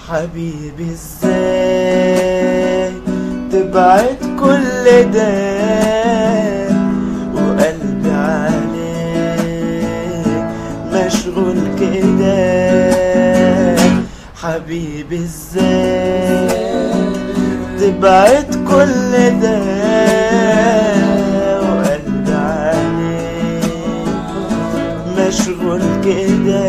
حبيبي ازاي تبعد كل ده وقلبي عليك مشغول كده حبيبي ازاي تبعد كل ده وقلبي عليك مشغول كده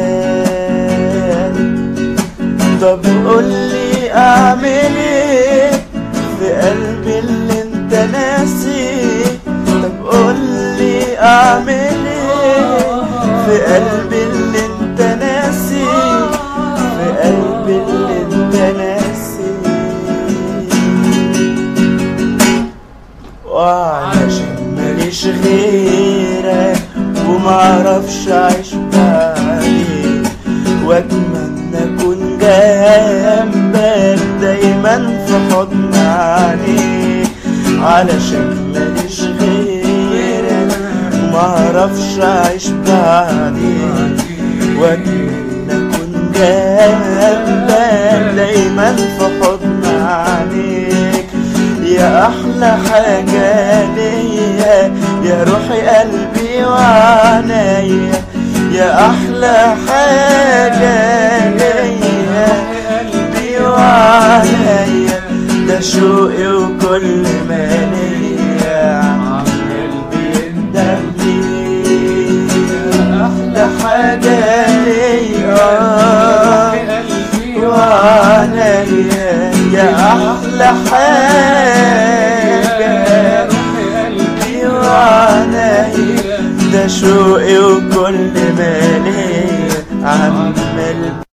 طب قولي اعمل ايه في قلبي اللي انت ناسي طب قولي اعمل ايه في قلبي اللي انت ناسي في قلبي اللي انت ناسي وعلشان ماليش غيرك ومعرفش اعيش بعدين واتمنى اكون جنبك دايما في حضن عينيك علشان ماليش غيرك ومعرفش اعيش بعدين واتمنى اكون جنبك دايما في حضن عينيك يا احلى حاجه ليا يا روحي قلبي وعنايا يا احلى حاجه ليا قلبي وعنايا ده شوقي وكل ما ليا عمال بيندم ليا احلى حاجه ليا وعنايا يا احلى حاجه قلبي وعنايا ده شوقي وكل ما ليا عمال